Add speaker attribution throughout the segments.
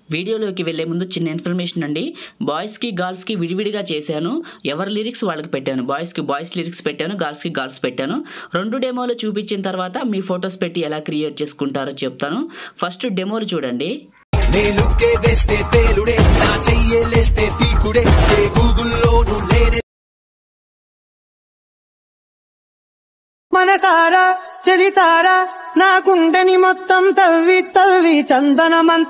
Speaker 1: వీడియోలోకి వెళ్ళే ముందు చిన్న ఇన్ఫర్మేషన్ అండి బాయ్స్కి గర్ల్స్కి విడివిడిగా చేశాను ఎవరి లిరిక్స్ వాళ్ళకి పెట్టాను బాయ్స్కి బాయ్స్ లిరిక్స్ పెట్టాను గర్ల్స్కి గర్ల్స్ పెట్టాను రెండు డెమోలు చూపించిన తర్వాత మీ ఫొటోస్ పెట్టి ఎలా క్రియేట్ చేసుకుంటారో చెప్తాను ఫస్ట్ డెమోలు చూడండి
Speaker 2: నేలుక్కే వేస్తే పేలుడే నా చెయ్యలేస్తే పీకుడే ఏ గూగుల్లోనూ నేనే
Speaker 3: మనసారా చరితారా నా గుండెని మొత్తం తవ్వి తవ్వి చందనమంత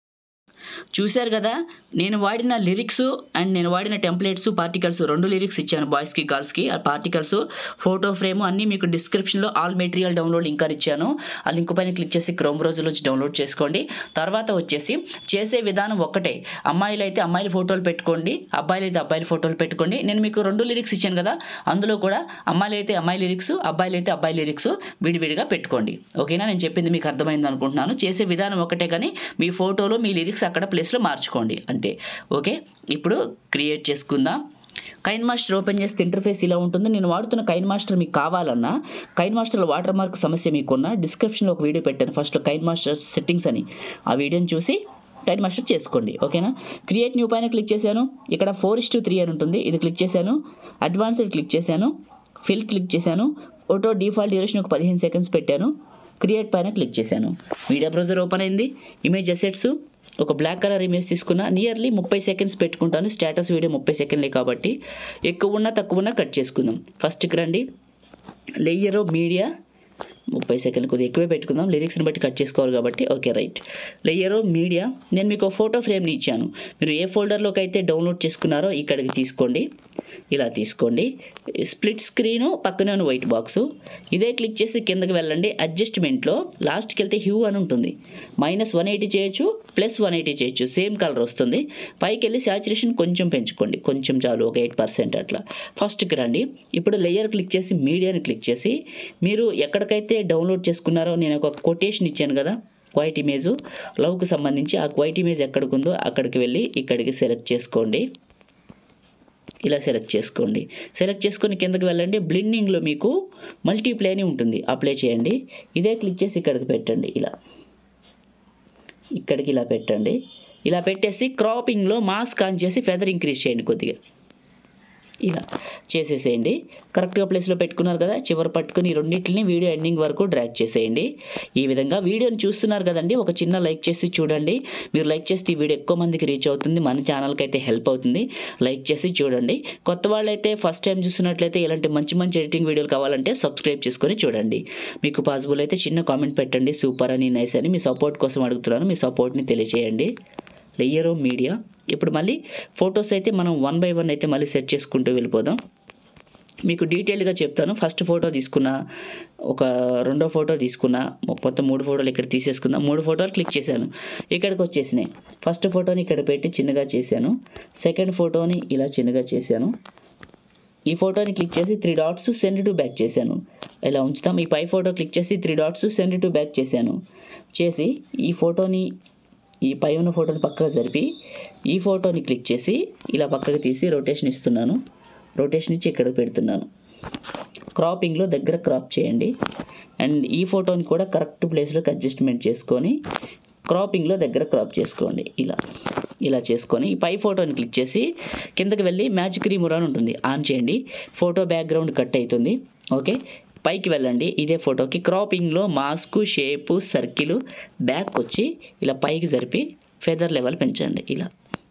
Speaker 1: చూశారు కదా నేను వాడిన లిరిక్స్ అండ్ నేను వాడిన టెంప్లెట్స్ పార్టికల్స్ రెండు లిరిక్స్ ఇచ్చాను బాయ్స్కి గర్ల్స్కి ఆ పార్టికల్స్ ఫోటో ఫ్రేమ్ అన్నీ మీకు డిస్క్రిప్షన్లో ఆల్ మెటీరియల్ డౌన్లోడ్ ఇంకా ఇచ్చాను ఆ లింక్ పైన క్లిక్ చేసి క్రోమ్ బ్రౌజర్లోంచి డౌన్లోడ్ చేసుకోండి తర్వాత వచ్చేసి చేసే విధానం ఒక్కటే అమ్మాయిలు అయితే అమ్మాయిల ఫోటోలు పెట్టుకోండి అబ్బాయిలు అయితే అబ్బాయిల ఫోటోలు పెట్టుకోండి నేను మీకు రెండు లిరిక్స్ ఇచ్చాను కదా అందులో కూడా అమ్మాయిలు అయితే అమ్మాయి లిరిక్స్ అబ్బాయిలు అయితే అబ్బాయి లిరిక్స్ విడివిడిగా పెట్టుకోండి ఓకేనా నేను చెప్పింది మీకు అర్థమైంది అనుకుంటున్నాను చేసే విధానం ఒకటే కానీ మీ ఫోటోలో మీ లిరిక్స్ అక్కడ ప్లేస్లో మార్చుకోండి అంతే ఓకే ఇప్పుడు క్రియేట్ చేసుకుందాం కైన్ మాస్టర్ ఓపెన్ చేస్తే ఇంటర్ఫేస్ ఇలా ఉంటుంది నేను వాడుతున్న కైన్ మాస్టర్ మీకు కావాలన్నా కైన్ మాస్టర్లో వాటర్ మార్క్ సమస్య మీకున్న డిస్క్రిప్షన్లో ఒక వీడియో పెట్టాను ఫస్ట్ కైన్ మాస్టర్ సెట్టింగ్స్ అని ఆ వీడియోని చూసి కైన్ మాస్టర్ చేసుకోండి ఓకేనా క్రియేట్ న్యూ పైన క్లిక్ చేశాను ఇక్కడ ఫోర్ ఇస్ టు త్రీ అని ఉంటుంది ఇది క్లిక్ చేశాను అడ్వాన్స్డ్ క్లిక్ చేశాను ఫిల్ క్లిక్ చేశాను ఫోటో డిఫాల్ట్ డ్యూరేషన్ ఒక పదిహేను సెకండ్స్ పెట్టాను క్రియేట్ పైన క్లిక్ చేశాను మీడియా బ్రౌజర్ ఓపెన్ అయింది ఇమేజ్ అసెట్స్ ఒక బ్లాక్ కలర్ ఇమేజ్ తీసుకున్న నియర్లీ ముప్పై సెకండ్స్ పెట్టుకుంటాను స్టేటస్ వీడియో ముప్పై సెకండ్లే కాబట్టి ఎక్కువ ఉన్నా తక్కువ ఉన్నా కట్ చేసుకుందాం ఫస్ట్కి రండి లేయర్ మీడియా ముప్పై సెకండ్లు కొద్దిగా ఎక్కువే పెట్టుకుందాం లిరిక్స్ని బట్టి కట్ చేసుకోవాలి కాబట్టి ఓకే రైట్ లేయర్ మీడియా నేను మీకు ఫోటో ఫ్రేమ్ని ఇచ్చాను మీరు ఏ ఫోల్డర్లోకి అయితే డౌన్లోడ్ చేసుకున్నారో ఇక్కడికి తీసుకోండి ఇలా తీసుకోండి స్ప్లిట్ స్క్రీను పక్కనే ఉన్న వైట్ బాక్స్ ఇదే క్లిక్ చేసి కిందకి వెళ్ళండి అడ్జస్ట్మెంట్లో లాస్ట్కి వెళ్తే హ్యూ అని ఉంటుంది మైనస్ వన్ ఎయిటీ చేయొచ్చు ప్లస్ వన్ ఎయిటీ చేయొచ్చు సేమ్ కలర్ వస్తుంది పైకి వెళ్ళి శాచురేషన్ కొంచెం పెంచుకోండి కొంచెం చాలు ఒక ఎయిట్ పర్సెంట్ అట్లా ఫస్ట్కి రండి ఇప్పుడు లేయర్ క్లిక్ చేసి మీడియాని క్లిక్ చేసి మీరు ఎక్కడికైతే డౌన్లోడ్ చేసుకున్నారో నేను ఒక కొటేషన్ ఇచ్చాను కదా క్వైట్ ఇమేజ్ లవ్కి సంబంధించి ఆ క్వైట్ ఇమేజ్ ఎక్కడికి ఉందో అక్కడికి వెళ్ళి ఇక్కడికి సెలెక్ట్ చేసుకోండి ఇలా సెలెక్ట్ చేసుకోండి సెలెక్ట్ చేసుకొని కిందకి వెళ్ళండి బ్లిండింగ్లో మీకు మల్టీప్లే అని ఉంటుంది అప్లై చేయండి ఇదే క్లిక్ చేసి ఇక్కడికి పెట్టండి ఇలా ఇక్కడికి ఇలా పెట్టండి ఇలా పెట్టేసి క్రాపింగ్లో మాస్క్ ఆన్ చేసి ఫెదర్ ఇంక్రీజ్ చేయండి కొద్దిగా ఇలా చేసేసేయండి కరెక్ట్గా ప్లేస్లో పెట్టుకున్నారు కదా చివరి పట్టుకుని ఈ రెండింటిని వీడియో ఎండింగ్ వరకు డ్రాగ్ చేసేయండి ఈ విధంగా వీడియోని చూస్తున్నారు కదండి ఒక చిన్న లైక్ చేసి చూడండి మీరు లైక్ చేస్తే ఈ వీడియో ఎక్కువ మందికి రీచ్ అవుతుంది మన ఛానల్కి అయితే హెల్ప్ అవుతుంది లైక్ చేసి చూడండి కొత్త వాళ్ళైతే ఫస్ట్ టైం చూస్తున్నట్లయితే ఇలాంటి మంచి మంచి ఎడిటింగ్ వీడియోలు కావాలంటే సబ్స్క్రైబ్ చేసుకొని చూడండి మీకు పాసిబుల్ అయితే చిన్న కామెంట్ పెట్టండి సూపర్ అని నైస్ అని మీ సపోర్ట్ కోసం అడుగుతున్నాను మీ సపోర్ట్ని తెలియజేయండి లేయర్ మీడియా ఇప్పుడు మళ్ళీ ఫొటోస్ అయితే మనం వన్ బై వన్ అయితే మళ్ళీ సెట్ చేసుకుంటూ వెళ్ళిపోదాం మీకు డీటెయిల్గా చెప్తాను ఫస్ట్ ఫోటో తీసుకున్నా ఒక రెండో ఫోటో తీసుకున్నా మొత్తం మూడు ఫోటోలు ఇక్కడ తీసేసుకుందాం మూడు ఫోటోలు క్లిక్ చేశాను ఇక్కడికి వచ్చేసినాయి ఫస్ట్ ఫోటోని ఇక్కడ పెట్టి చిన్నగా చేశాను సెకండ్ ఫోటోని ఇలా చిన్నగా చేశాను ఈ ఫోటోని క్లిక్ చేసి three dots send to back చేశాను ఇలా ఉంచుతాం ఈ పై ఫోటో క్లిక్ చేసి three dots send to back చేశాను చేసి ఈ ఫోటోని ఈ పై ఉన్న ఫోటోని పక్కకు జరిపి ఈ ఫోటోని క్లిక్ చేసి ఇలా పక్కకు తీసి రొటేషన్ ఇస్తున్నాను రొటేషన్ ఇచ్చి ఇక్కడ పెడుతున్నాను క్రాపింగ్లో దగ్గర క్రాప్ చేయండి అండ్ ఈ ఫోటోని కూడా కరెక్ట్ ప్లేస్లోకి అడ్జస్ట్మెంట్ చేసుకొని క్రాపింగ్లో దగ్గర క్రాప్ చేసుకోండి ఇలా ఇలా చేసుకొని ఈ పై ఫోటోని క్లిక్ చేసి కిందకి వెళ్ళి మ్యాజిక్ రీమూర్ అని ఉంటుంది ఆన్ చేయండి ఫోటో బ్యాక్గ్రౌండ్ కట్ అవుతుంది ఓకే పైకి వెళ్ళండి ఇదే ఫోటోకి క్రాపింగ్లో మాస్క్ షేపు సర్కిల్ బ్యాక్ వచ్చి ఇలా పైకి జరిపి ఫెదర్ లెవెల్ పెంచండి ఇలా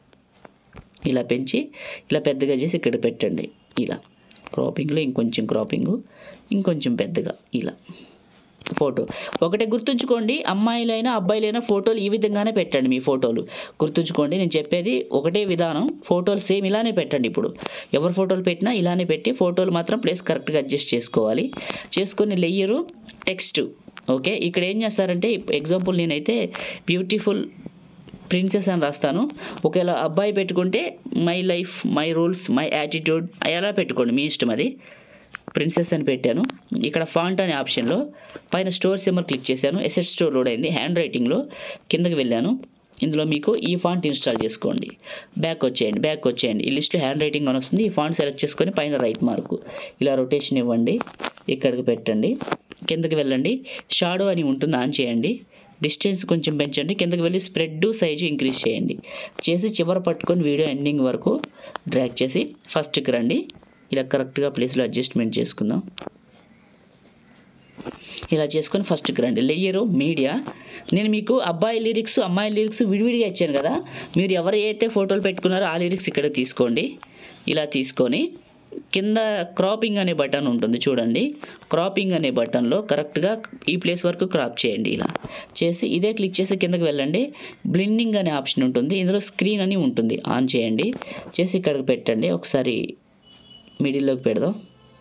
Speaker 1: ఇలా పెంచి ఇలా పెద్దగా చేసి ఇక్కడ పెట్టండి ఇలా క్రాపింగ్లో ఇంకొంచెం క్రాపింగ్ ఇంకొంచెం పెద్దగా ఇలా ఫోటో ఒకటే గుర్తుంచుకోండి అమ్మాయిలైనా అబ్బాయిలైనా ఫోటోలు ఈ విధంగానే పెట్టండి మీ ఫోటోలు గుర్తుంచుకోండి నేను చెప్పేది ఒకటే విధానం ఫోటోలు సేమ్ ఇలానే పెట్టండి ఇప్పుడు ఎవరు ఫోటోలు పెట్టినా ఇలానే పెట్టి ఫోటోలు మాత్రం ప్లేస్ కరెక్ట్గా అడ్జస్ట్ చేసుకోవాలి చేసుకొని లేయరు టెక్స్ట్ ఓకే ఇక్కడ ఏం చేస్తారంటే ఎగ్జాంపుల్ నేనైతే బ్యూటిఫుల్ ప్రిన్సెస్ అని రాస్తాను ఒకవేళ అబ్బాయి పెట్టుకుంటే my life my rules my attitude ఎలా పెట్టుకోండి మీ ఇష్టం అది ప్రిన్సెస్ అని పెట్టాను ఇక్కడ ఫాంట్ అనే ఆప్షన్లో పైన స్టోర్ సిమ్మర్ క్లిక్ చేశాను ఎసెట్ స్టోర్ లోడ్ అయింది హ్యాండ్ రైటింగ్లో కిందకి వెళ్ళాను ఇందులో మీకు ఈ ఫాంట్ ఇన్స్టాల్ చేసుకోండి బ్యాక్ వచ్చేయండి బ్యాక్ వచ్చేయండి ఈ లిస్ట్లో హ్యాండ్ రైటింగ్ అని వస్తుంది ఈ ఫాంట్ సెలెక్ట్ చేసుకొని పైన రైట్ మార్కు ఇలా రొటేషన్ ఇవ్వండి ఇక్కడికి పెట్టండి కిందకి వెళ్ళండి షాడో అని ఉంటుంది ఆన్ చేయండి డిస్టెన్స్ కొంచెం పెంచండి కిందకి వెళ్ళి స్ప్రెడ్ సైజు ఇంక్రీజ్ చేయండి చేసి చివర పట్టుకొని వీడియో ఎండింగ్ వరకు డ్రాగ్ చేసి ఫస్ట్కి రండి ఇలా కరెక్ట్గా ప్లేస్లో అడ్జస్ట్మెంట్ చేసుకుందాం ఇలా చేసుకొని ఫస్ట్కి రండి లేయరు మీడియా నేను మీకు అబ్బాయి లిరిక్స్ అమ్మాయి లిరిక్స్ విడివిడిగా ఇచ్చాను కదా మీరు ఎవరు అయితే ఫోటోలు పెట్టుకున్నారో ఆ లిరిక్స్ ఇక్కడ తీసుకోండి ఇలా తీసుకొని కింద క్రాపింగ్ అనే బటన్ ఉంటుంది చూడండి క్రాపింగ్ అనే బటన్లో కరెక్ట్గా ఈ ప్లేస్ వరకు క్రాప్ చేయండి ఇలా చేసి ఇదే క్లిక్ చేసి కిందకి వెళ్ళండి బ్లిండింగ్ అనే ఆప్షన్ ఉంటుంది ఇందులో స్క్రీన్ అని ఉంటుంది ఆన్ చేయండి చేసి ఇక్కడికి పెట్టండి ఒకసారి మిడిల్లోకి పెడదాం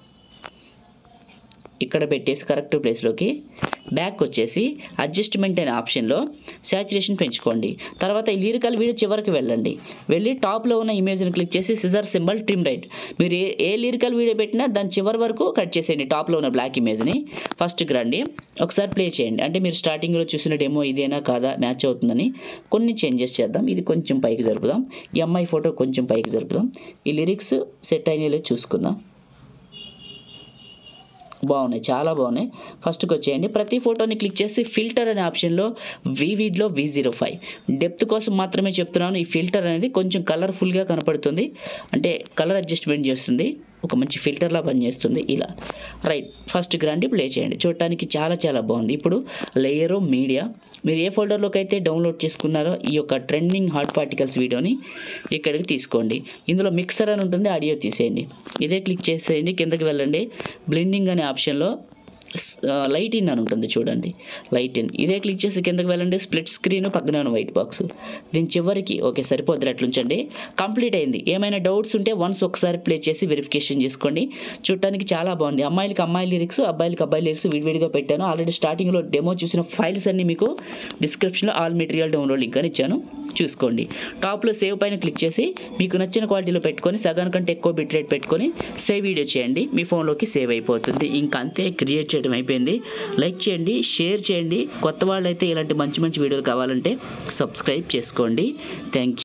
Speaker 1: ఇక్కడ పెట్టేసి కరెక్ట్ ప్లేస్లోకి బ్యాక్ వచ్చేసి అడ్జస్ట్మెంట్ అనే ఆప్షన్లో శాచురేషన్ పెంచుకోండి తర్వాత ఈ లిరికల్ వీడియో చివరికి వెళ్ళండి వెళ్ళి టాప్లో ఉన్న ఇమేజ్ని క్లిక్ చేసి సిజర్ సింబల్ ట్రిమ్ రైట్ మీరు ఏ ఏ లిరికల్ వీడియో పెట్టినా దాని చివరి వరకు కట్ చేసేయండి టాప్లో ఉన్న బ్లాక్ ఇమేజ్ని ఫస్ట్కి రండి ఒకసారి ప్లే చేయండి అంటే మీరు స్టార్టింగ్లో చూసిన డెమో ఇదేనా కాదా మ్యాచ్ అవుతుందని కొన్ని చేంజెస్ చేద్దాం ఇది కొంచెం పైకి జరుపుదాం ఈ అమ్మాయి ఫోటో కొంచెం పైకి జరుపుదాం ఈ లిరిక్స్ సెట్ అయినా చూసుకుందాం బాగున్నాయి చాలా బాగున్నాయి ఫస్ట్కి వచ్చేయండి ప్రతి ఫోటోని క్లిక్ చేసి ఫిల్టర్ అనే ఆప్షన్లో వివిడ్లో వి జీరో ఫైవ్ డెప్త్ కోసం మాత్రమే చెప్తున్నాను ఈ ఫిల్టర్ అనేది కొంచెం కలర్ఫుల్గా కనపడుతుంది అంటే కలర్ అడ్జస్ట్మెంట్ చేస్తుంది ఒక మంచి ఫిల్టర్లా పనిచేస్తుంది ఇలా రైట్ ఫస్ట్ గ్రాండి ప్లే చేయండి చూడటానికి చాలా చాలా బాగుంది ఇప్పుడు లేయరు మీడియా మీరు ఏ ఫోల్డర్లోకి అయితే డౌన్లోడ్ చేసుకున్నారో ఈ యొక్క ట్రెండింగ్ హాట్ పార్టికల్స్ వీడియోని ఇక్కడికి తీసుకోండి ఇందులో మిక్సర్ అని ఉంటుంది ఆడియో తీసేయండి ఇదే క్లిక్ చేసేయండి కిందకి వెళ్ళండి బ్లెండింగ్ అనే ఆప్షన్లో లైట్ ఇన్ అని ఉంటుంది చూడండి లైట్ ఇన్ ఇదే క్లిక్ చేసి కిందకి వెళ్ళండి స్ప్లిట్ స్క్రీన్ పక్కన ఉన్న వైట్ బాక్స్ దీని చివరికి ఓకే సరిపోద్ది అట్లుంచండి కంప్లీట్ అయింది ఏమైనా డౌట్స్ ఉంటే వన్స్ ఒకసారి ప్లే చేసి వెరిఫికేషన్ చేసుకోండి చూడటానికి చాలా బాగుంది అమ్మాయిలకి అమ్మాయి లిరిక్స్ అబ్బాయిలకి అబ్బాయి లిరిక్స్ విడివిడిగా పెట్టాను ఆల్రెడీ స్టార్టింగ్లో డెమో చూసిన ఫైల్స్ అన్ని మీకు డిస్క్రిప్షన్లో ఆల్ మెటీరియల్ డౌన్లోడ్ లింక్ అని ఇచ్చాను చూసుకోండి టాప్లో సేవ్ పైన క్లిక్ చేసి మీకు నచ్చిన క్వాలిటీలో పెట్టుకొని సగానికంటే కంటే ఎక్కువ బిట్ రేట్ పెట్టుకొని సేవ్ వీడియో చేయండి మీ ఫోన్లోకి సేవ్ అయిపోతుంది ఇంకా అంతే క్రియేట్ చేయడం అయిపోయింది లైక్ చేయండి షేర్ చేయండి కొత్త వాళ్ళు అయితే ఇలాంటి మంచి మంచి వీడియోలు కావాలంటే సబ్స్క్రైబ్ చేసుకోండి థ్యాంక్ యూ